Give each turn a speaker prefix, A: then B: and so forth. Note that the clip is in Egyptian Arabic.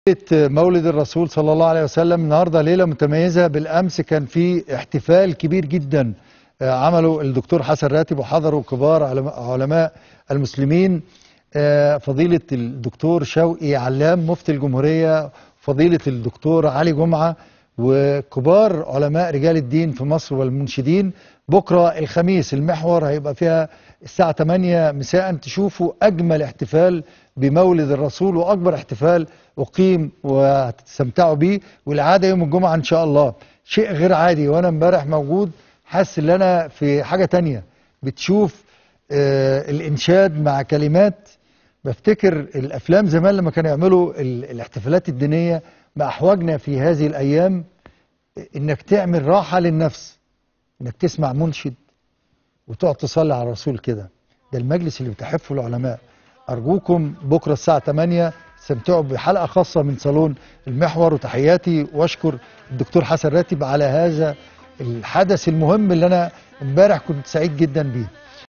A: مولد الرسول صلى الله عليه وسلم النهارده ليله متميزه بالامس كان في احتفال كبير جدا آه، عمله الدكتور حسن راتب وحضروا كبار علم- علماء المسلمين آه، فضيله الدكتور شوقي علام مفتي الجمهوريه فضيله الدكتور علي جمعه وكبار علماء رجال الدين في مصر والمنشدين بكره الخميس المحور هيبقى فيها الساعه 8 مساء تشوفوا اجمل احتفال بمولد الرسول واكبر احتفال اقيم وهتستمتعوا بيه والعاده يوم الجمعه ان شاء الله شيء غير عادي وانا امبارح موجود حاسس ان انا في حاجه تانية بتشوف آه الانشاد مع كلمات بفتكر الافلام زمان لما كانوا يعملوا ال- الاحتفالات الدينيه مع احواجنا في هذه الايام انك تعمل راحه للنفس انك تسمع منشد وتقعد تصلي على الرسول كده ده المجلس اللي بتحفه العلماء ارجوكم بكره الساعه 8 استمتعوا بحلقه خاصه من صالون المحور وتحياتي واشكر الدكتور حسن راتب على هذا الحدث المهم اللي انا امبارح كنت سعيد جدا بيه